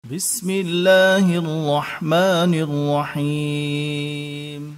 بسم الله الرحمن الرحيم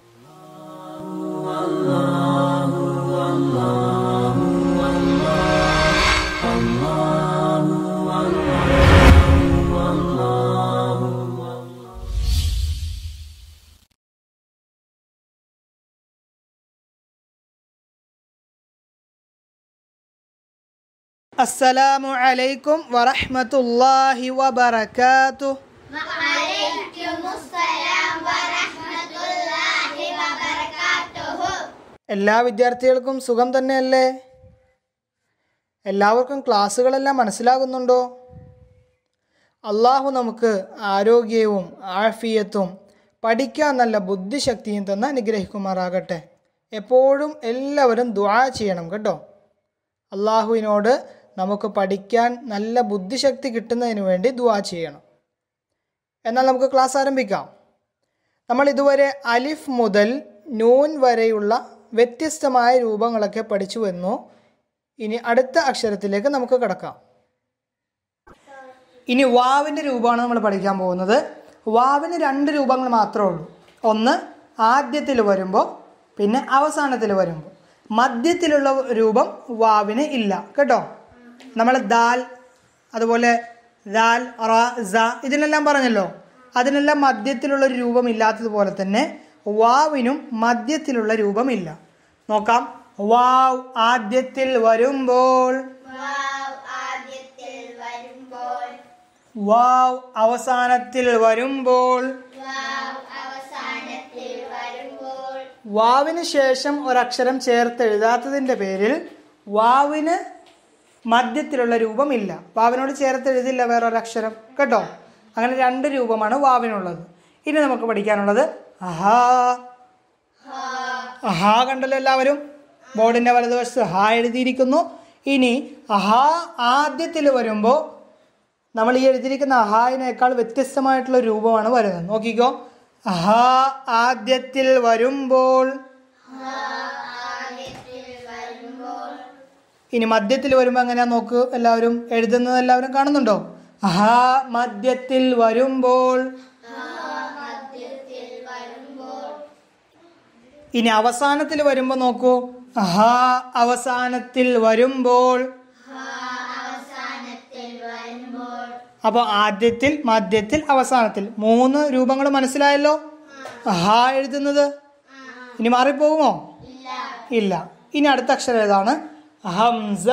السلام عليكم ورحمة الله وبركاته وعليكم السلام ورحمة الله وبركاته എല്ലാ വിദ്യാർത്ഥികൾക്കും സുഖം തന്നെയല്ലേ എല്ലാവർക്കും ക്ലാസ്സുകളെല്ലാം മനസ്സിലാകുന്നുണ്ടോ അള്ളാഹു നമുക്ക് ആരോഗ്യവും ആഫിയത്തും പഠിക്കാൻ നല്ല ബുദ്ധിശക്തിയും തന്ന് അനുഗ്രഹിക്കുമാറാകട്ടെ എപ്പോഴും എല്ലാവരും ദുആ ചെയ്യണം കേട്ടോ അള്ളാഹുവിനോട് നമുക്ക് പഠിക്കാൻ നല്ല ബുദ്ധിശക്തി കിട്ടുന്നതിന് വേണ്ടി ദുആ ചെയ്യണം എന്നാൽ നമുക്ക് ക്ലാസ് ആരംഭിക്കാം നമ്മൾ ഇതുവരെ അലിഫ് മുതൽ നൂൻ വരെയുള്ള വ്യത്യസ്തമായ രൂപങ്ങളൊക്കെ പഠിച്ചു വന്നു ഇനി അടുത്ത അക്ഷരത്തിലേക്ക് നമുക്ക് കിടക്കാം ഇനി വാവിൻ്റെ രൂപമാണ് നമ്മൾ പഠിക്കാൻ പോകുന്നത് വാവിന് രണ്ട് രൂപങ്ങൾ മാത്രമേ ഉള്ളൂ ഒന്ന് ആദ്യത്തിൽ വരുമ്പോൾ പിന്നെ അവസാനത്തിൽ വരുമ്പോൾ മധ്യത്തിലുള്ള രൂപം വാവിന് ഇല്ല കേട്ടോ നമ്മൾ ദാൽ അതുപോലെ ദാൽ റ സ ഇതിനെല്ലാം പറഞ്ഞല്ലോ അതിനെല്ലാം മധ്യത്തിലുള്ള ഒരു രൂപം ഇല്ലാത്തതുപോലെ തന്നെ വാവിനും മധ്യത്തിലുള്ള രൂപമില്ല നോക്കാം വാവ് ആദ്യത്തിൽ വരുമ്പോൾ വാവ് ആദ്യത്തിൽ വരുമ്പോൾ വാവ് അവസാനത്തിൽ വരുമ്പോൾ വാവ് അവസാനത്തിൽ വരുമ്പോൾ വാവിന് ശേഷം ഒരക്ഷരം ചേർത്ത് എഴുതാത്തതിൻ്റെ പേരിൽ വാവിന് മധ്യത്തിലുള്ള രൂപമില്ല വാവിനോട് ചേർത്ത് എഴുതില്ല വേറെ ഒരക്ഷരം കേട്ടോ അങ്ങനെ രണ്ട് രൂപമാണ് വാവിനുള്ളത് ഇനി നമുക്ക് പഠിക്കാനുള്ളത് അഹാ അഹാ കണ്ടല്ലോ എല്ലാവരും ബോർഡിൻ്റെ വലതുവശത്ത് ഹാ എഴുതിയിരിക്കുന്നു ഇനി അഹാ ആദ്യത്തിൽ വരുമ്പോൾ നമ്മൾ ഈ എഴുതിയിരിക്കുന്ന അഹായിനേക്കാൾ വ്യത്യസ്തമായിട്ടുള്ള രൂപമാണ് വരുന്നത് നോക്കിക്കോ അഹാ ആദ്യത്തിൽ വരുമ്പോൾ ഇനി മധ്യത്തിൽ വരുമ്പോൾ എങ്ങനെയാ നോക്ക് എല്ലാവരും എഴുതുന്നത് എല്ലാവരും കാണുന്നുണ്ടോ അഹാ മധ്യത്തിൽ വരുമ്പോൾ ഇനി അവസാനത്തിൽ വരുമ്പോൾ നോക്കൂ അഹാ അവസാനത്തിൽ വരുമ്പോൾ അപ്പോൾ ആദ്യത്തിൽ മധ്യത്തിൽ അവസാനത്തിൽ മൂന്ന് രൂപങ്ങൾ മനസ്സിലായല്ലോ ഹാ എഴുതുന്നത് ഇനി മാറിപ്പോകുമോ ഇല്ല ഇനി അടുത്ത അക്ഷരം ഏതാണ് ഹംസ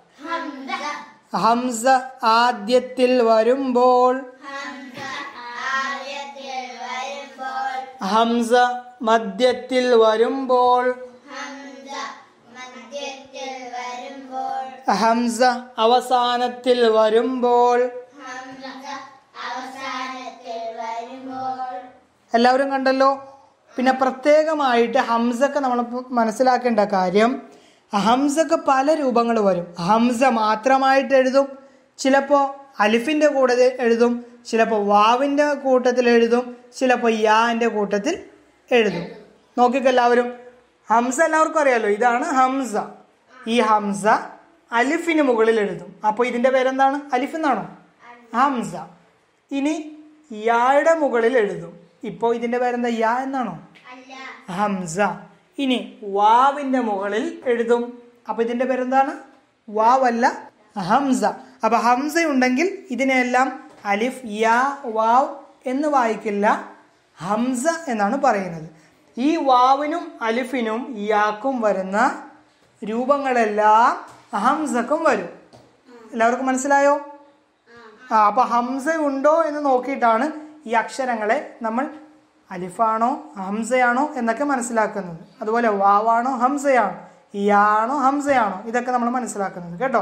ഹംസ ആദ്യത്തിൽ വരുമ്പോൾ ആദ്യത്തിൽ വരുമ്പോൾ ഹംസ മധ്യത്തിൽ വരുമ്പോൾ ഹംസ മധ്യത്തിൽ വരുമ്പോൾ ഹംസ അവസാനത്തിൽ വരുമ്പോൾ ഹംസ അവസാനത്തിൽ വരുമ്പോൾ എല്ലാവരും കണ്ടല്ലോ പിന്നെ പ്രത്യേകമായിട്ട് ഹംസക്ക് നമ്മൾ മനസ്സിലാക്കേണ്ട കാര്യം ഹംസക്ക് പല രൂപങ്ങൾ വരും ഹംസ മാത്രമായിട്ട് എഴുതും ചിലപ്പോൾ അലിഫിൻ്റെ കൂടെ എഴുതും ചിലപ്പോൾ വാവിൻ്റെ കൂട്ടത്തിൽ എഴുതും ചിലപ്പോൾ യാൻ്റെ കൂട്ടത്തിൽ എഴുതും നോക്കിക്കോ എല്ലാവരും ഹംസ എല്ലാവർക്കും അറിയാലോ ഇതാണ് ഹംസ ഈ ഹംസ അലിഫിന് മുകളിൽ എഴുതും അപ്പോൾ ഇതിൻ്റെ പേരെന്താണ് അലിഫ് എന്നാണോ ഹംസ ഇനി യായുടെ മുകളിൽ എഴുതും ഇപ്പോൾ ഇതിൻ്റെ പേരെന്താ യാ എന്നാണോ അല്ല ഹംസ ഇനി വാവിൻ്റെ മുകളിൽ എഴുതും അപ്പോൾ ഇതിൻ്റെ പേരെന്താണ് വാവല്ല ഹംസ അപ്പോൾ ഹംസ ഉണ്ടെങ്കിൽ ഇതിനെല്ലാം അലിഫ് യാ വാവ് എന്ന് വായിക്കില്ല ഹംസ എന്നാണ് പറയുന്നത് ഈ വാവിനും അലിഫിനും യാക്കും വരുന്ന രൂപങ്ങളെല്ലാം ഹംസക്കും വരും എല്ലാവർക്കും മനസ്സിലായോ ആ അപ്പോൾ ഹംസ ഉണ്ടോ എന്ന് നോക്കിയിട്ടാണ് ഈ അക്ഷരങ്ങളെ നമ്മൾ അലിഫാണോ ഹംസയാണോ എന്നൊക്കെ മനസ്സിലാക്കുന്നത് അതുപോലെ വാവാണോ ഹംസയാണോ യാണോ ഹംസയാണോ ഇതൊക്കെ നമ്മൾ മനസ്സിലാക്കുന്നത് കേട്ടോ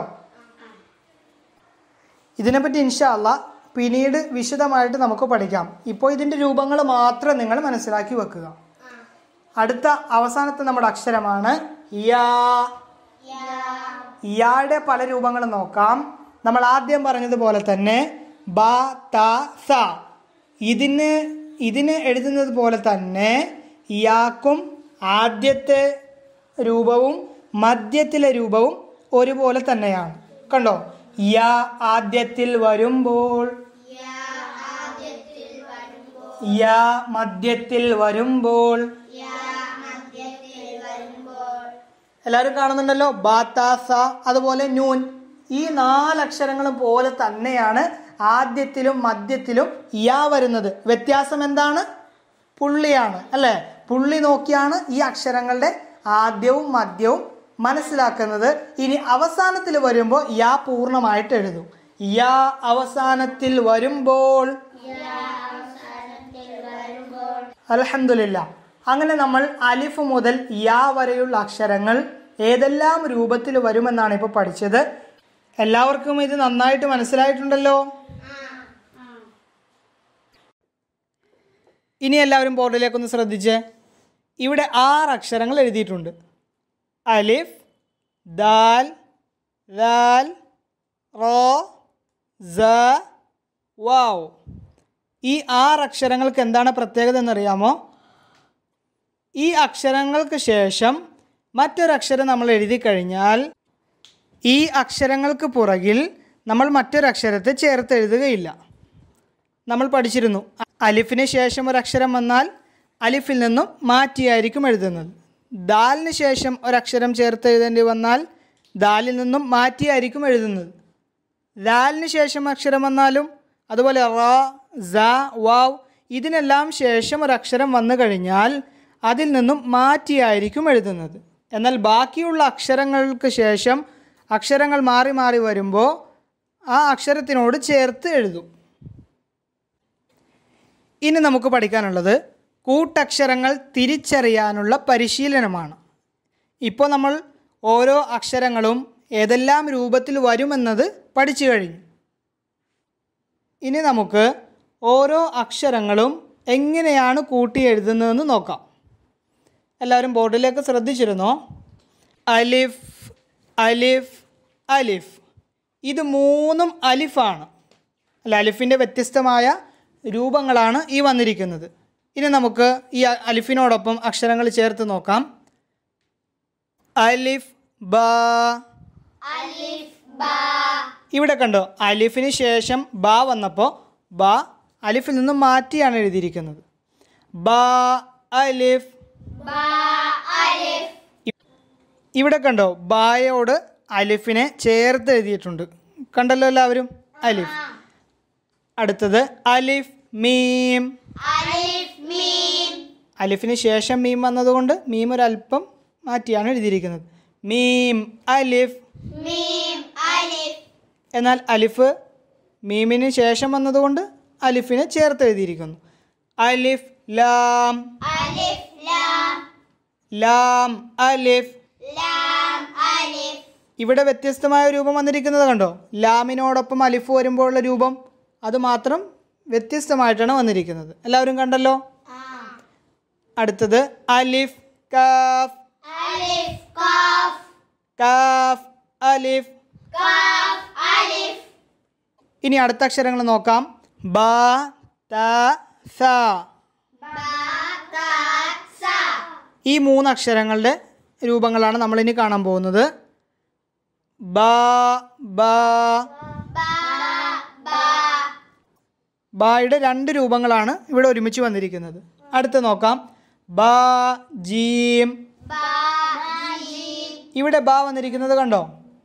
ഇതിനെപ്പറ്റി ഇൻഷാല്ല പിന്നീട് വിശദമായിട്ട് നമുക്ക് പഠിക്കാം ഇപ്പോൾ ഇതിൻ്റെ രൂപങ്ങൾ മാത്രം നിങ്ങൾ മനസ്സിലാക്കി വെക്കുക അടുത്ത അവസാനത്തെ നമ്മുടെ അക്ഷരമാണ് യാ യായുടെ പല രൂപങ്ങൾ നോക്കാം നമ്മൾ ആദ്യം പറഞ്ഞതുപോലെ തന്നെ ബ ത സ ഇതിന് ഇതിന് എഴുതുന്നത് പോലെ തന്നെ യാക്കും ആദ്യത്തെ രൂപവും മധ്യത്തിലെ രൂപവും ഒരുപോലെ തന്നെയാണ് കണ്ടോ യ ആദ്യത്തിൽ വരുമ്പോൾ യാ യാ മധ്യത്തിൽ വരുമ്പോൾ യാ മധ്യത്തിൽ വരുമ്പോൾ എല്ലാവരും കാണുന്നുണ്ടല്ലോ ബാത്താസ അതുപോലെ നൂൻ ഈ നാലക്ഷരങ്ങളും പോലെ തന്നെയാണ് ആദ്യത്തിലും മധ്യത്തിലും യാ വരുന്നത് വ്യത്യാസം എന്താണ് പുള്ളിയാണ് അല്ലേ പുള്ളി നോക്കിയാണ് ഈ അക്ഷരങ്ങളുടെ ആദ്യവും മധ്യവും മനസ്സിലാക്കുന്നത് ഇനി അവസാനത്തിൽ വരുമ്പോൾ യാ പൂർണ്ണമായിട്ട് എഴുതും യാ അവസാനത്തിൽ വരുമ്പോൾ അൽഹംദുലില്ല അങ്ങനെ നമ്മൾ അലിഫ് മുതൽ യാ വരെയുള്ള അക്ഷരങ്ങൾ ഏതെല്ലാം രൂപത്തിൽ വരുമെന്നാണ് ഇപ്പോൾ പഠിച്ചത് എല്ലാവർക്കും ഇത് നന്നായിട്ട് മനസ്സിലായിട്ടുണ്ടല്ലോ ഇനി എല്ലാവരും ബോർഡിലേക്കൊന്ന് ശ്രദ്ധിച്ചേ ഇവിടെ ആറ് അക്ഷരങ്ങൾ എഴുതിയിട്ടുണ്ട് അലിഫ് ദാൽ ദാൽ റോ സ വാവ് ഈ ആറ് അക്ഷരങ്ങൾക്ക് എന്താണ് പ്രത്യേകത എന്നറിയാമോ ഈ അക്ഷരങ്ങൾക്ക് ശേഷം മറ്റൊരക്ഷരം നമ്മൾ എഴുതി കഴിഞ്ഞാൽ ഈ അക്ഷരങ്ങൾക്ക് പുറകിൽ നമ്മൾ മറ്റൊരക്ഷരത്തെ ചേർത്ത് എഴുതുകയില്ല നമ്മൾ പഠിച്ചിരുന്നു അലിഫിന് ശേഷം ഒരക്ഷരം വന്നാൽ അലിഫിൽ നിന്നും മാറ്റിയായിരിക്കും എഴുതുന്നത് ദാലിന് ശേഷം ഒരക്ഷരം ചേർത്ത് എഴുതേണ്ടി വന്നാൽ ദാലിൽ നിന്നും മാറ്റിയായിരിക്കും എഴുതുന്നത് ദാലിന് ശേഷം അക്ഷരം വന്നാലും അതുപോലെ റ സ വാവ് ഇതിനെല്ലാം ശേഷം ഒരക്ഷരം വന്നു കഴിഞ്ഞാൽ അതിൽ നിന്നും മാറ്റിയായിരിക്കും എഴുതുന്നത് എന്നാൽ ബാക്കിയുള്ള അക്ഷരങ്ങൾക്ക് ശേഷം അക്ഷരങ്ങൾ മാറി മാറി വരുമ്പോൾ ആ അക്ഷരത്തിനോട് ചേർത്ത് എഴുതും ഇനി നമുക്ക് പഠിക്കാനുള്ളത് കൂട്ടക്ഷരങ്ങൾ തിരിച്ചറിയാനുള്ള പരിശീലനമാണ് ഇപ്പോൾ നമ്മൾ ഓരോ അക്ഷരങ്ങളും ഏതെല്ലാം രൂപത്തിൽ വരുമെന്നത് പഠിച്ചു കഴിഞ്ഞു ഇനി നമുക്ക് ഓരോ അക്ഷരങ്ങളും എങ്ങനെയാണ് കൂട്ടി എഴുതുന്നതെന്ന് നോക്കാം എല്ലാവരും ബോർഡിലേക്ക് ശ്രദ്ധിച്ചിരുന്നോ അലിഫ് അലിഫ് അലിഫ് ഇത് മൂന്നും അലിഫാണ് അല്ല അലിഫിൻ്റെ വ്യത്യസ്തമായ രൂപങ്ങളാണ് ഈ വന്നിരിക്കുന്നത് ഇനി നമുക്ക് ഈ അ- അലിഫിനോടൊപ്പം അക്ഷരങ്ങൾ ചേർത്ത് നോക്കാം അലിഫ് ബ അലിഫ് ബാ ഇവിടെ കണ്ടോ അലിഫിന് ശേഷം ബ വന്നപ്പോൾ ബ അലിഫിൽ നിന്ന് മാറ്റിയാണ് എഴുതിയിരിക്കുന്നത് ബ അലിഫ് ബാ അലിഫ് ഇവിടെ കണ്ടോ ബായോട് അലിഫിനെ ചേർത്ത് എഴുതിയിട്ടുണ്ട് കണ്ടല്ലോ എല്ലാവരും അലിഫ് അടുത്തത് അലിഫ് മീം അലിഫ് മീം അലിഫിന് ശേഷം മീം വന്നതുകൊണ്ട് മീം ഒരല്പം മാറ്റിയാണ് എഴുതിയിരിക്കുന്നത് മീം അലിഫ് മീം അലിഫ് എന്നാൽ അലിഫ് മീമിന് ശേഷം വന്നതുകൊണ്ട് അലിഫിനെ ചേർത്ത് എഴുതിയിരിക്കുന്നു അലിഫ് ലാം അലിഫ് ലാം ലാം അലിഫ് ലാം അലിഫ് ഇവിടെ വ്യത്യസ്തമായ രൂപം വന്നിരിക്കുന്നത് കണ്ടോ ലാമിനോടൊപ്പം അലിഫ് വരുമ്പോഴുള്ള രൂപം അത് മാത്രം വ്യത്യസ്തമായിട്ടാണ് വന്നിരിക്കുന്നത് എല്ലാവരും കണ്ടല്ലോ ആ അടുത്തത് അലിഫ് കാഫ് അലിഫ് കാഫ് കാഫ് അലിഫ് കാഫ് അലിഫ് ഇനി അടുത്ത അക്ഷരങ്ങൾ നോക്കാം ബ ത സ ബാ താ സ ഈ മൂന്ന് അക്ഷരങ്ങളുടെ രൂപങ്ങളാണ് നമ്മളിനി കാണാൻ പോകുന്നത് ബ ബ ബാ ബാ ബായുടെ രണ്ട് രൂപങ്ങളാണ് ഇവിടെ ഒരുമിച്ച് വന്നിരിക്കുന്നത് അടുത്ത് നോക്കാം ബ ജീം ബാ ജി ഇവിടെ ബ വന്നിരിക്കുന്നത് കണ്ടോ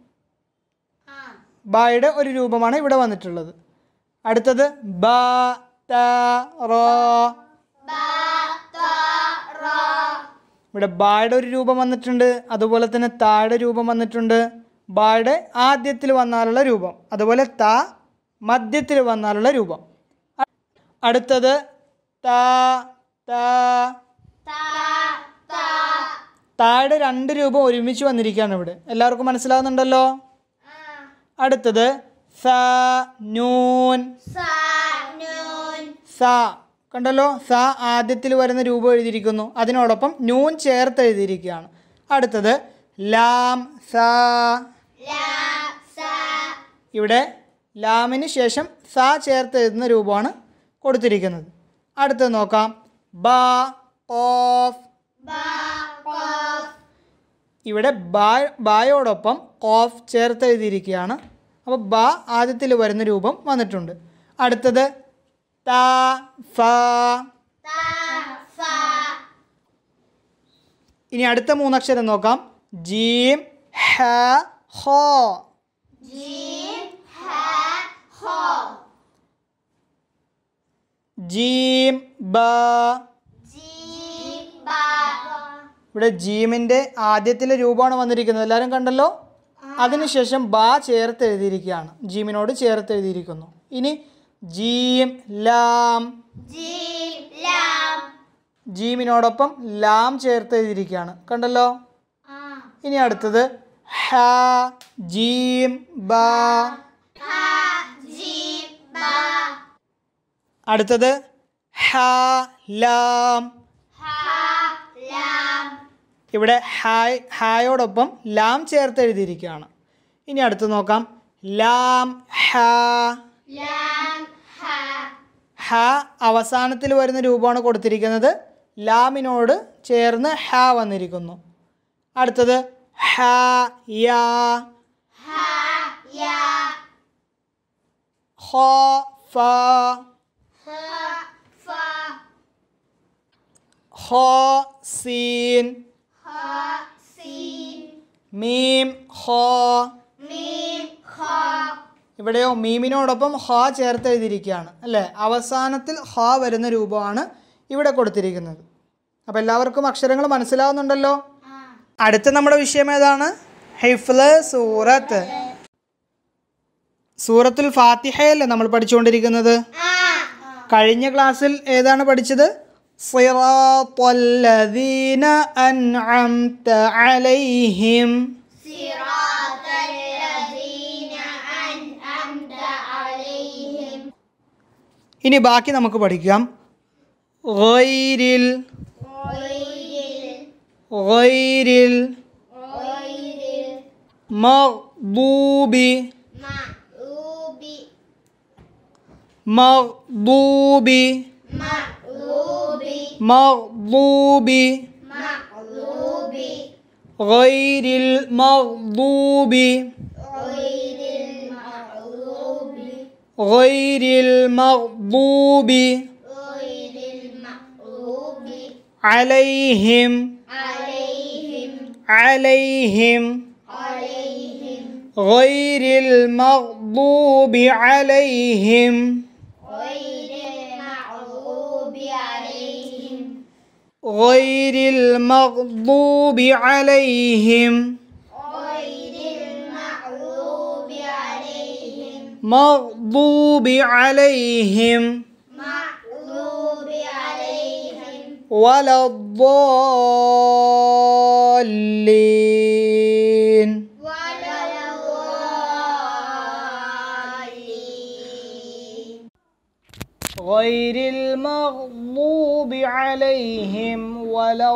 ആ ബായുടെ ഒരു രൂപമാണ് ഇവിടെ വന്നിട്ടുള്ളത് അടുത്തത് ബ ത റോ ബാ താ റോ ഇവിടെ ബായുടെ ഒരു രൂപം വന്നിട്ടുണ്ട് അതുപോലെ തന്നെ തായുടെ രൂപം വന്നിട്ടുണ്ട് ബായുടെ ആദ്യത്തിൽ വന്നാലുള്ള രൂപം അതുപോലെ ത മധ്യത്തിൽ വന്നാലുള്ള രൂപം അ- അടുത്തത് ത ത താ താ തായുടെ രണ്ട് രൂപം ഒരുമിച്ച് വന്നിരിക്കുകയാണ് ഇവിടെ എല്ലാവർക്കും മനസ്സിലാവുന്നുണ്ടല്ലോ അടുത്തത് സ നൂൻ സ നൂൻ സ കണ്ടല്ലോ സ ആദ്യത്തിൽ വരുന്ന രൂപം എഴുതിയിരിക്കുന്നു അതിനോടൊപ്പം നൂൻ ചേർത്ത് എഴുതിയിരിക്കുകയാണ് അടുത്തത് ലാം സ ലാം സ ഇവിടെ ലാമിന് ശേഷം സ ചേർത്ത് എഴുതുന്ന രൂപമാണ് കൊടുത്തിരിക്കുന്നത് അടുത്തത് നോക്കാം ബ ഓഫ് ബാ ഖാഫ് ഇവിടെ ബാ ബായോടൊപ്പം കോഫ് ചേർത്ത് എഴുതിയിരിക്കുകയാണ് അപ്പോൾ ബ ആദ്യത്തിൽ വരുന്ന രൂപം വന്നിട്ടുണ്ട് അടുത്തത് ത ഫ ta fa ഇനി അടുത്ത മൂന്നക്ഷരം നോക്കാം ജീം ഹ ഹോ jim ha ho ജീം ബ jim ba ഇവിടെ ജീമിൻ്റെ ആദ്യത്തിലെ രൂപമാണ് വന്നിരിക്കുന്നത് എല്ലാവരും കണ്ടല്ലോ അതിനുശേഷം ബ ചേർത്ത് എഴുതിയിരിക്കുകയാണ് ജീമിനോട് ചേർത്ത് എഴുതിയിരിക്കുന്നു ഇനി ജീം ലാം jim lam ജീമിനോടൊപ്പം ലാം ചേർത്ത് എഴുതിയിരിക്കുകയാണ് കണ്ടല്ലോ ah ഇനി അടുത്തത് ഹ ജീം ബ ha jim ba അടുത്തത് ഹ ലാം ha lam ഇവിടെ ഹായ് ഹായോടൊപ്പം ലാം ചേർത്ത് എഴുതിയിരിക്കുകയാണ് ഇനി അടുത്ത് നോക്കാം ലാം ഹ lam ha ഹ അവസാനത്തിൽ വരുന്ന രൂപമാണ് കൊടുത്തിരിക്കുന്നത് ലാമിനോട് ചേർന്ന് ഹ വന്നിരിക്കുന്നു അടുത്തത് ഹ യാ ha ya ഹ ഫ ha fa ഹ സീൻ ha sin മീം ഹ mim kha ഇവിടെയോ മീമിനോടൊപ്പം ഹ ചേർത്ത് എഴുതിയിരിക്കുകയാണ് അല്ലേ അവസാനത്തിൽ ഹ വരുന്ന രൂപമാണ് ഇവിടെ കൊടുത്തിരിക്കുന്നത് അപ്പോൾ എല്ലാവർക്കും അക്ഷരങ്ങൾ മനസ്സിലാവുന്നുണ്ടല്ലോ അടുത്ത നമ്മുടെ വിഷയം ഏതാണ് ഹിഫ്ല് സൂറത്ത് സൂറത്തുൽ ഫാത്തിഹയല്ലേ നമ്മൾ പഠിച്ചുകൊണ്ടിരിക്കുന്നത് കഴിഞ്ഞ ക്ലാസ്സിൽ ഏതാണ് പഠിച്ചത് സിറാത്തല്ലദീന അൻഅംത അലൈഹിം صراط الذين أنعمت عليهم ഇനി ബാക്കി നമുക്ക് പഠിക്കാം ഗൈരിൽ غير ഗൈരിൽ غير മഗ്ദൂബി المغضوب മഗ്ദൂബി مغضوب മഗ്ദൂബി مغضوب ഗൈരിൽ മഗ്ദൂബി غير المغضوب ഗൈരിൽ മഗ്ദൂബി غير المغضوب അലൈഹിം عليهم അലൈഹിം عليهم ഗൈരിൽ മഗ്ദൂബി അലൈഹിം غير المغضوب عليهم غير المغضوب عليهم غير المغضوب عليهم مغضوب عليهم مغضوب عليهم ولا الضالين ولا الضالين غير المغضوب عليهم ولا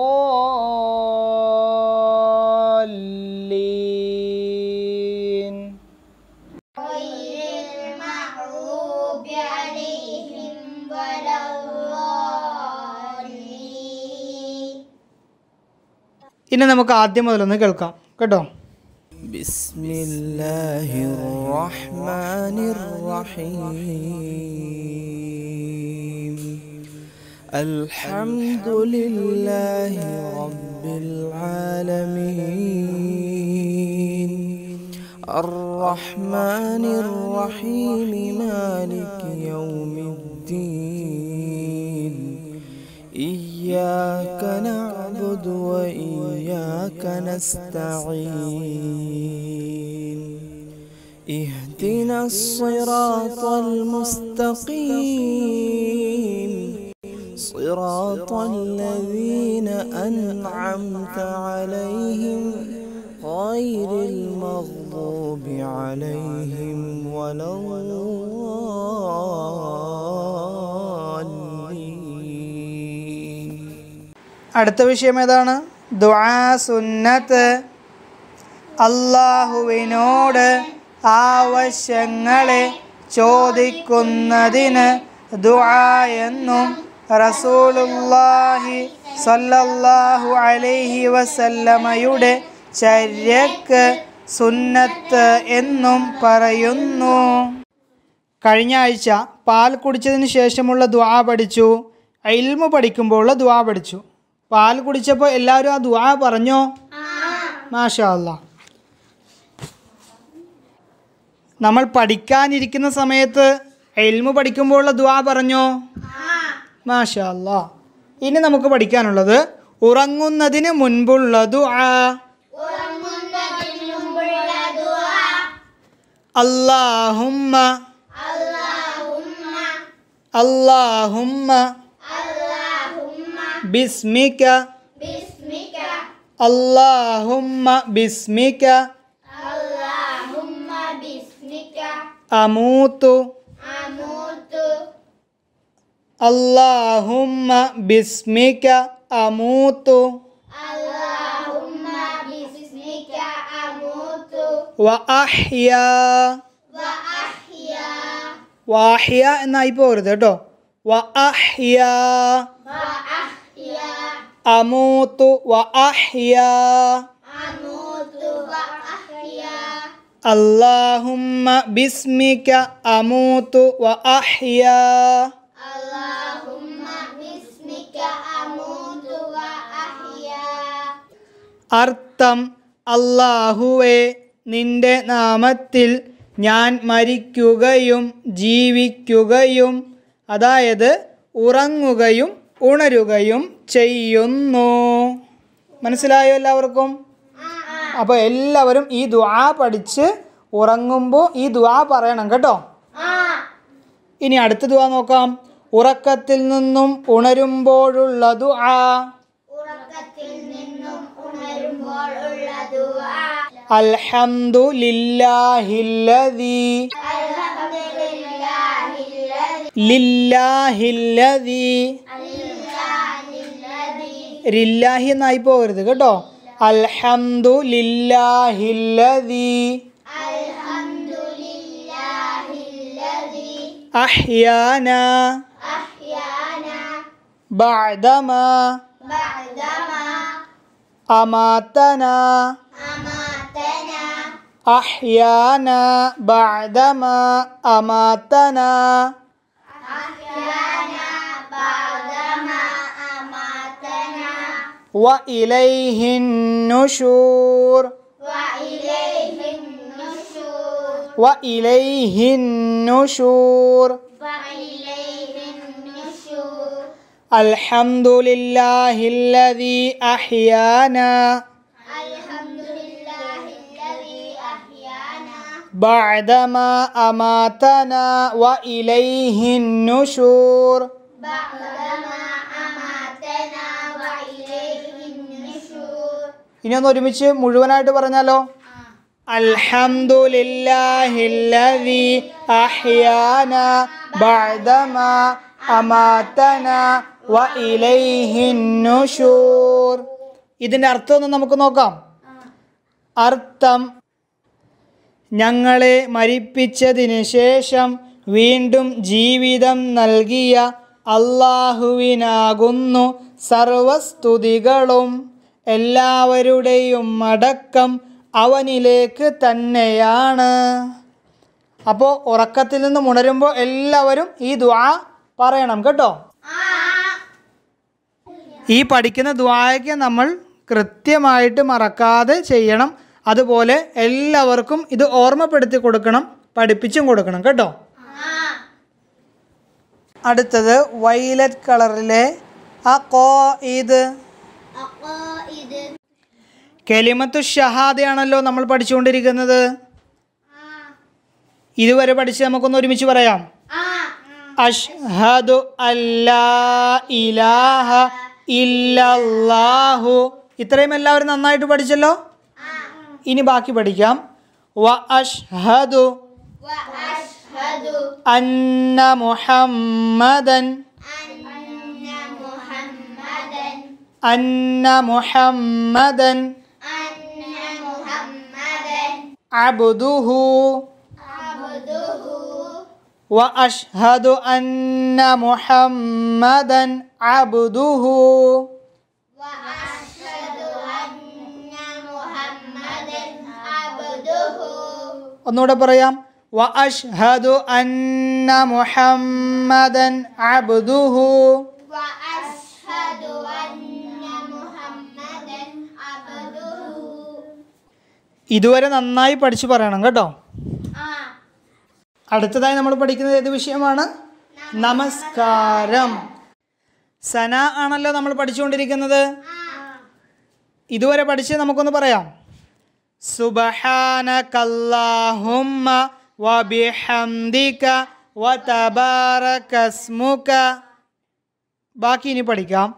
الضالين غير المغضوب عليهم ولا الضالين ഇനി നമുക്ക് ആദ്യം മുതലൊന്ന് കേൾക്കാം കേട്ടോ بسم الله الرحمن الرحيم الحمد لله رب العالمين الرحمن الرحيم مالك يوم الدين إياك نعبد وإياك نستعين اهدنا الصراط المستقيم صراط الذين أنعمت عليهم غير المغضوب عليهم ولا الضالين അടുത്ത വിഷയം ഏതാണ് ദുആ സുന്നത്ത് അള്ളാഹുവിനോട് ആവശ്യങ്ങളെ ചോദിക്കുന്നതിന് ദുആ എന്നും റസൂലുള്ളാഹി സല്ലല്ലാഹു അലൈഹി വസല്ലമയുടെ ചര്യക്ക് സുന്നത്ത് എന്നും പറയുന്നു കഴിഞ്ഞ ആഴ്ച പാൽ കുടിച്ചതിന് ശേഷമുള്ള ദ്വാ പഠിച്ചു ഇൽമു പഠിക്കുമ്പോഴുള്ള ദ്വാ പഠിച്ചു പാൽ കുടിച്ചപ്പോൾ എല്ലാവരും ആ ദ്വാ പറഞ്ഞോ മാഷാ അല്ലാ നമ്മൾ പഠിക്കാനിരിക്കുന്ന സമയത്ത് എൽമു പഠിക്കുമ്പോഴുള്ള ദ്വാ പറഞ്ഞോ മാഷാ അല്ലാ ഇനി നമുക്ക് പഠിക്കാനുള്ളത് ഉറങ്ങുന്നതിന് മുൻപുള്ള ദുആ ഉറങ്ങുന്നതിന് മുമ്പുള്ള ദുആ അല്ലാഹുമ്മ അല്ലാഹുമ്മ അല്ലാഹുമ്മ അല്ലാഹുമ്മ ബിസ്മിക ബിസ്മിക അല്ലാഹുമ്മ ബിസ്മിക അല്ലാഹുമ്മ ബിസ്മിക അമൂത്തു അമൂതു അല്ലാഹുമ്മ ബിസ്മിക അമൂത്തു അല്ലാഹുമ്മ ബിസ്മിക അമൂതു വ അഹ്യാ വഅഹ്യാ വാഹ്യ എന്നായി പോകരുത് കേട്ടോ വ അഹ്യാ വഅഹ്യാ അമൂത്തു വ അഹ്യാ അമൂതു വഅഹ്യാ അല്ലാഹുമ്മ ബിസ്മിക അമൂത്തു വ അഹ്യാ അല്ലാഹുമ്മ ബിസ്മിക അമൂതു വഅഹ്യാ അർത്ഥം അല്ലാഹുവേ നിന്റെ നാമത്തിൽ ഞാൻ മരിക്കുകയും ജീവിക്കുകയും അതായത് ഉറങ്ങുകയും ഉണരുകയും ചെയ്യുന്നു മനസ്സിലായോ എല്ലാവർക്കും അപ്പോൾ എല്ലാവരും ഈ ദുആ പഠിച്ച് ഉറങ്ങുമ്പോൾ ഈ ദുആ പറയണം കേട്ടോ ഇനി അടുത്ത ദുആ നോക്കാം ഉറക്കത്തിൽ നിന്നും ഉണരുമ്പോഴുള്ള ദുആ ഉറക്കത്തിൽ നിന്നും ഉണരുമ്പോൾ ഉള്ള ദുആ الحمد لله الذي അൽഹംദുലില്ലാഹില്ലദി لله الذي അൽഹംദുലില്ലാഹില്ലദി ലില്ലാഹി എന്നായി പോകരുത് കേട്ടോ അൽഹംദു ലില്ലാഹില്ലദി അൽഹംദുലില്ലാഹില്ലദി അഹ്യാന അഹ്യാന ബഅദമ ബഅദമ അമാതന അമാതന അഹ്യാന ബഅദമ അമാതന അഹ്യാന ബഅദമ അമാതന وإليه النشور وإليه النشور وإليه النشور وإليه النشور الحمد لله الذي أحيانا الحمد لله الذي أحيانا بعدما أماتنا وإليه النشور بعدما أماتنا وإليه النشور ഇനി ഒന്ന് ഒരുമിച്ച് മുഴുവനായിട്ട് പറഞ്ഞാലോ അൽഹംദുലില്ലാഹില്ലദി അഹ്യാന ബഅദമ അമാതന വ ഇലൈഹിൻ നുശൂർ ഇതിന്റെ അർത്ഥം ഒന്ന് നമുക്ക് നോക്കാം അർത്ഥം ഞങ്ങളെ മരിപ്പിച്ചതിന് ശേഷം വീണ്ടും ജീവിതം നൽകിയ അള്ളാഹുവിനാകുന്നു സർവസ്തുതികളും എല്ലാവരുടെയും അടക്കം അവനിലേക്ക് തന്നെയാണ് അപ്പോൾ ഉറക്കത്തിൽ നിന്ന് ഉണരുമ്പോൾ എല്ലാവരും ഈ ദ്വാ പറയണം കേട്ടോ ഈ പഠിക്കുന്ന ദ്വായക്ക് നമ്മൾ കൃത്യമായിട്ട് മറക്കാതെ ചെയ്യണം അതുപോലെ എല്ലാവർക്കും ഇത് ഓർമ്മപ്പെടുത്തി കൊടുക്കണം പഠിപ്പിച്ചും കൊടുക്കണം കേട്ടോ അടുത്തത് വൈലറ്റ് കളറിലെ ആ കോ ഇത് عقائد കെലിമത്തു ഷഹാദയാണല്ലോ നമ്മൾ പഠിച്ചുകൊണ്ടിരിക്കുന്നത് ഇതുവരെ പഠിച്ച് നമുക്കൊന്ന് ഒരുമിച്ച് പറയാം അഷ്ഹദു അല്ലാ ഇലാഹ ഇല്ലല്ലാഹു ഇത്രയും എല്ലാവരും നന്നായിട്ട് പഠിച്ചല്ലോ ഇനി ബാക്കി പഠിക്കാം വ അഷ്ഹദു وأشهد അന്ന മുഹമ്മദൻ أن محمدا അന്ന മുഹമ്മദൻ أن محمدا അബ്ദുഹു عبده وأشهد أن محمدا عبده وأشهد أن محمدا عبده ഒന്നുകൂടെ പറയാം وأشهد أن محمدا عبده وأشهد أن محمدا عبده ഇതുവരെ നന്നായി പഠിച്ചു പറയണം കേട്ടോ آه. അടുത്തതായി നമ്മൾ പഠിക്കുന്നത് ഏത് വിഷയമാണ് നമസ്കാരം സന ആണല്ലോ നമ്മൾ പഠിച്ചുകൊണ്ടിരിക്കുന്നത് ഇതുവരെ പഠിച്ച് നമുക്കൊന്ന് പറയാം സുബഹാനകല്ലാഹുമ്മ വബിഹംദിക വതബാരകസ്മുക ബാക്കി ഇനി പഠിക്കാം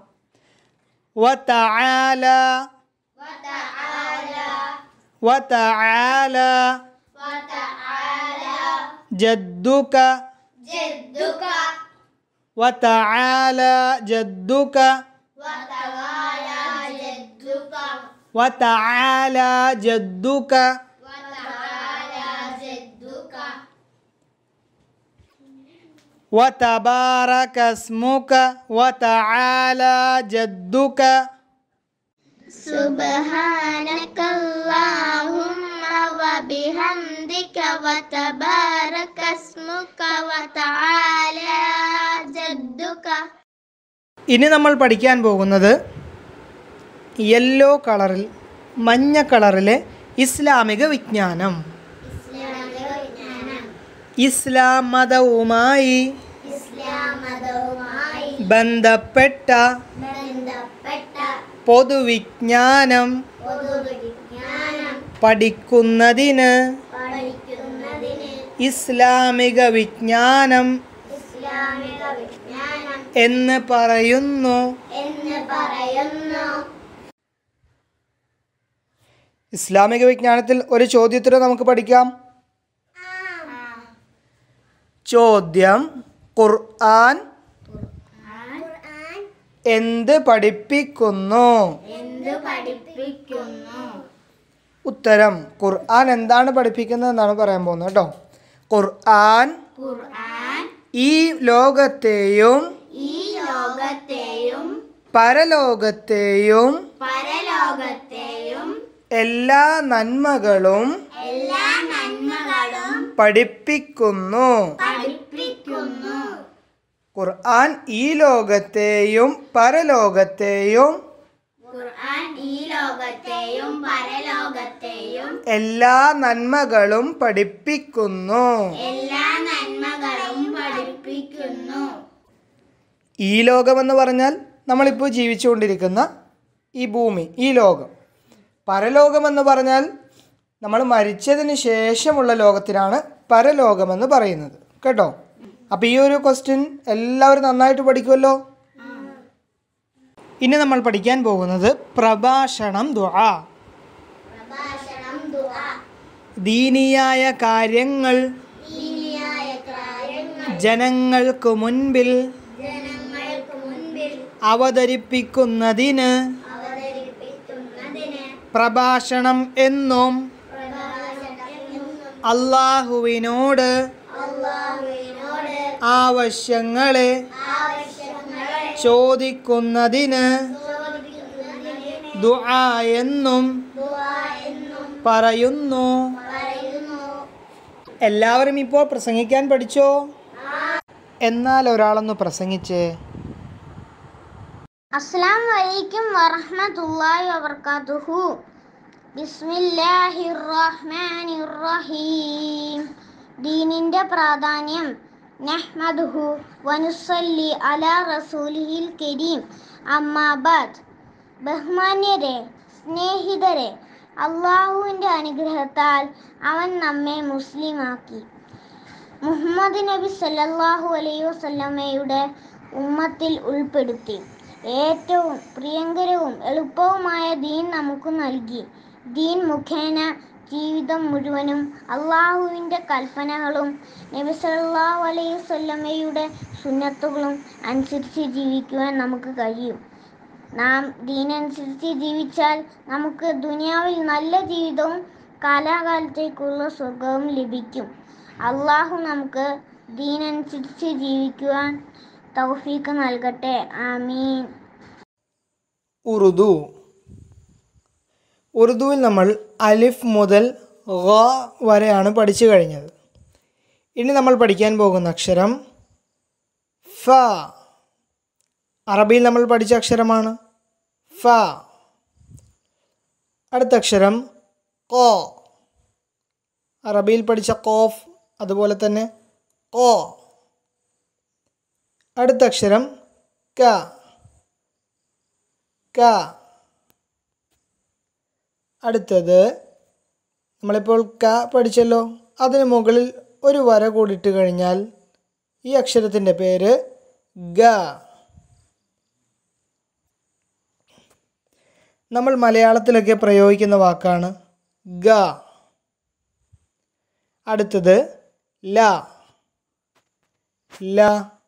വതആല വതആല وتعالى ജദ്ദുക جدك وتعالى جدك وتعالى جدك وتعالى جدك وتعالى جدك وتبارك اسمك وتعالى جدك سبحانك اللهم وبحمدك وتبارك اسمك وتعالى جدك ഇനി നമ്മൾ പഠിക്കാൻ പോകുന്നത് യെല്ലോ കളറിൽ മഞ്ഞ കളറിലെ ഇസ്ലാമിക വിജ്ഞാനം ഇസ്ലാം മതവുമായി ഇസ്ലാം മതവുമായി ബന്ധപ്പെട്ട ബന്ധപ്പെട്ട പൊതുവിജ്ഞാനം പൊതുവിജ്ഞാനം പഠിക്കുന്നതിന് പഠിക്കുന്നതിന് ഇസ്ലാമിക വിജ്ഞാനം ഇസ്ലാമിക വിജ്ഞാനം എന്ന് പറയുന്നു എന്ന് പറയുന്നു ഇസ്ലാമിക വിജ്ഞാനത്തിൽ ഒരു ചോദ്യത്തിന് നമുക്ക് പഠിക്കാം ചോദ്യം ഖുർആൻ എന്ത് പഠിപ്പിക്കുന്നു എന്ത് പഠിപ്പിക്കുന്നു ഉത്തരം ഖുർആൻ എന്താണ് പഠിപ്പിക്കുന്നത് എന്നാണ് പറയാൻ പോകുന്നത് കേട്ടോ ഖുർആൻ ഖുർആൻ ഈ ലോകത്തെയും ഈ ലോകത്തെയും പരലോകത്തെയും പരലോകത്തെയും എല്ലാ നന്മകളും എല്ലാ നന്മകളും പഠിപ്പിക്കുന്നു പഠിപ്പിക്കുന്നു ഖുർആൻ ഈ ലോകത്തെയും പരലോകത്തെയും ഖുർആൻ ഈ ലോകത്തെയും പരലോകത്തെയും എല്ലാ നന്മകളും പഠിപ്പിക്കുന്നു എല്ലാ നന്മകളും പഠിപ്പിക്കുന്നു ഈ ലോകമെന്ന് പറഞ്ഞാൽ നമ്മളിപ്പോൾ ജീവിച്ചുകൊണ്ടിരിക്കുന്ന ഈ ഭൂമി ഈ ലോകം പരലോകമെന്ന് പറഞ്ഞാൽ നമ്മൾ മരിച്ചതിന് ശേഷമുള്ള ലോകത്തിനാണ് പരലോകമെന്ന് പറയുന്നത് കേട്ടോ അപ്പോൾ ഈ ഒരു ക്വസ്റ്റ്യൻ എല്ലാവരും നന്നായിട്ട് പഠിക്കുമല്ലോ ഇനി നമ്മൾ പഠിക്കാൻ പോകുന്നത് പ്രഭാഷണം ദുആ പ്രഭാഷണം ദുആ ദീനിയായ കാര്യങ്ങൾ ദീനിയായ കാര്യങ്ങൾ ജനങ്ങൾക്ക് മുൻപിൽ ജനങ്ങൾക്ക് മുൻപിൽ അവതരിപ്പിക്കുന്നതിന് അവതരിപ്പിക്കുന്നതിന് പ്രഭാഷണം എന്നും പ്രഭാഷണം അള്ളാഹുവിനോട് അള്ളാഹുവിനോട് ആവശ്യങ്ങളെ ആവശ്യങ്ങളെ ചോദിക്കുന്നതിന് ചോദിക്കുന്നതിന് ദുആ എന്നും ദുആ എന്നും പറയുന്നു പറയുന്നു എല്ലാവരും ഇപ്പോൾ പ്രസംഗിക്കാൻ പഠിച്ചോ എന്നാൽ ഒരാളൊന്ന് പ്രസംഗിച്ചേ അസ്സാം വലൈക്കും വറഹ്മത്തുള്ളാഹി വബർക്കാത്തുഹു ബിസ്മില്ലാഹിർ റഹ്മാനിർ റഹീം ദീനിൻ്റെ പ്രാധാന്യം നഹ്മദുഹു വനുസല്ലി അലാ റസൂലിഹിൽ കരീം അമ്മാബാദ് ബഹുമാന്യരെ സ്നേഹിതരെ അള്ളാഹുവിൻ്റെ അനുഗ്രഹത്താൽ അവൻ നമ്മെ മുസ്ലിമാക്കി മുഹമ്മദ് നബി സല്ലല്ലാഹു അലൈഹി വസല്ലമയുടെ ഉമ്മത്തിൽ ഉൾപ്പെടുത്തി ഏറ്റവും പ്രിയങ്കരവും എളുപ്പവുമായ ദീൻ നമുക്ക് നൽകി ദീൻ മുഖേന ജീവിതം മുഴുവനും അള്ളാഹുവിൻ്റെ കൽപ്പനകളും നബി സല്ലല്ലാഹു അലൈഹി വസല്ലമയുടെ സുന്നത്തുകളും അനുസരിച്ച് ജീവിക്കുവാൻ നമുക്ക് കഴിയും നാം ദീനനുസരിച്ച് ജീവിച്ചാൽ നമുക്ക് ദുനിയാവിൽ നല്ല ജീവിതവും കാലാകാലത്തേക്കുള്ള സ്വർഗവും ലഭിക്കും അള്ളാഹു നമുക്ക് ദീനനുസരിച്ച് ജീവിക്കുവാൻ തൗഫീക്ക് നൽകട്ടെ ആമീൻ ഉറുദു ഉറുദുവിൽ നമ്മൾ അലിഫ് മുതൽ ഗ വരെയാണ് പഠിച്ചു കഴിഞ്ഞത് ഇനി നമ്മൾ പഠിക്കാൻ പോകുന്ന അക്ഷരം ഫ അറബിയിൽ നമ്മൾ പഠിച്ച അക്ഷരമാണ് ഫ അടുത്ത അക്ഷരം കോ അറബിയിൽ പഠിച്ച കോഫ് അതുപോലെ തന്നെ കോ അടുത്ത അക്ഷരം ക ക അടുത്തത് നമ്മളിപ്പോൾ ക പഠിച്ചല്ലോ അതിന് മുകളിൽ ഒരു വര കൂടിയിട്ട് കഴിഞ്ഞാൽ ഈ അക്ഷരത്തിൻ്റെ പേര് ഗ നമ്മൾ മലയാളത്തിലൊക്കെ പ്രയോഗിക്കുന്ന വാക്കാണ് ഗ അടുത്തത് ല ല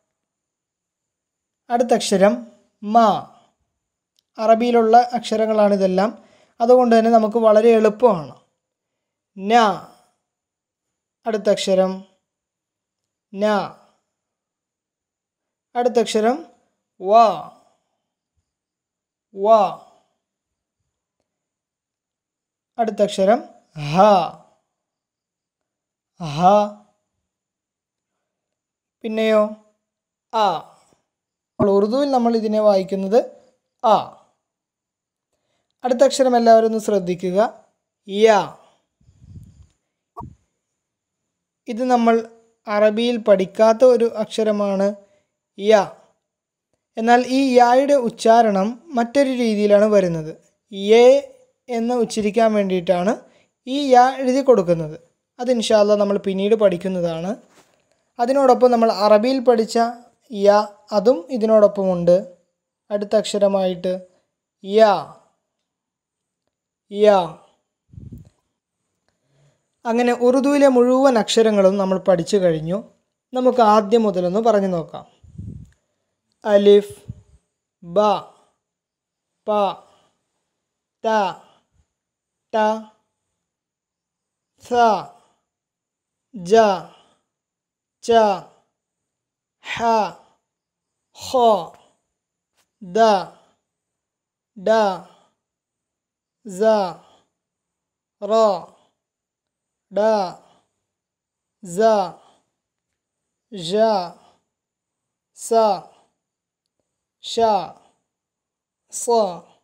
അടുത്ത അക്ഷരം മ അറബിയിലുള്ള അക്ഷരങ്ങളാണിതെല്ലാം അതുകൊണ്ട് തന്നെ നമുക്ക് വളരെ എളുപ്പമാണ് ന അടുത്ത അക്ഷരം ന അടുത്ത അക്ഷരം വ വ അടുത്ത അക്ഷരം ഹ ഹ പിന്നെയോ ആ അപ്പോൾ ഉറുദുവിൽ നമ്മൾ ഇതിനെ വായിക്കുന്നത് ആ അടുത്ത അക്ഷരം എല്ലാവരും ഒന്ന് ശ്രദ്ധിക്കുക യ ഇത് നമ്മൾ അറബിയിൽ പഠിക്കാത്ത ഒരു അക്ഷരമാണ് യ എന്നാൽ ഈ യായുടെ ഉച്ചാരണം മറ്റൊരു രീതിയിലാണ് വരുന്നത് യേ എന്ന് ഉച്ചരിക്കാൻ വേണ്ടിയിട്ടാണ് ഈ യ എഴുതി കൊടുക്കുന്നത് അത് ഇൻഷാല്ല നമ്മൾ പിന്നീട് പഠിക്കുന്നതാണ് അതിനോടൊപ്പം നമ്മൾ അറബിയിൽ പഠിച്ച യ അതും ഇതിനോടൊപ്പമുണ്ട് അടുത്ത അക്ഷരമായിട്ട് യ യ അങ്ങനെ ഉറുദുവിലെ മുഴുവൻ അക്ഷരങ്ങളും നമ്മൾ പഠിച്ചു കഴിഞ്ഞു നമുക്ക് ആദ്യം മുതലൊന്ന് പറഞ്ഞു നോക്കാം അലിഫ് ബ പ ത ട സ ജ ച ഹ ഹ ദ ഡ സ റ ഡ സ ജ സ ഷ സ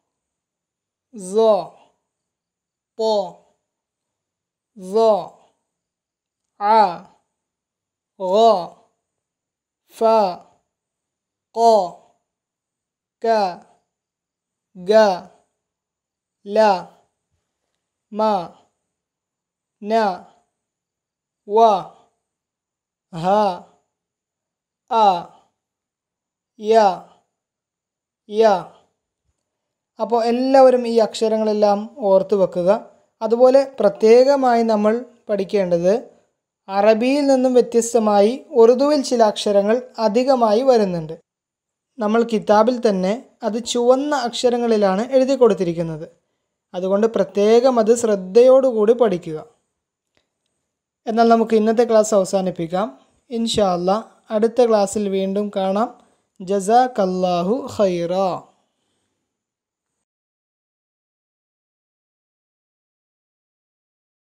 സ ط ظ ع غ ف ق ك ج ല മ ന വ ഹ അ യ യ അപ്പോൾ എല്ലാവരും ഈ അക്ഷരങ്ങളെല്ലാം ഓർത്തു വെക്കുക അതുപോലെ പ്രത്യേകമായി നമ്മൾ പഠിക്കേണ്ടത് അറബിയിൽ നിന്നും വ്യത്യസ്തമായി ഉറുദുവിൽ ചില അക്ഷരങ്ങൾ അധികമായി വരുന്നുണ്ട് നമ്മൾ കിതാബിൽ തന്നെ അത് ചുവന്ന അക്ഷരങ്ങളിലാണ് എഴുതി കൊടുത്തിരിക്കുന്നത് അതുകൊണ്ട് പ്രത്യേകം അത് ശ്രദ്ധയോടുകൂടി പഠിക്കുക എന്നാൽ നമുക്ക് ഇന്നത്തെ ക്ലാസ് അവസാനിപ്പിക്കാം ഇൻഷാ അല്ലാ അടുത്ത ക്ലാസ്സിൽ വീണ്ടും കാണാം ജസാക്കല്ലാഹു ഖൈറ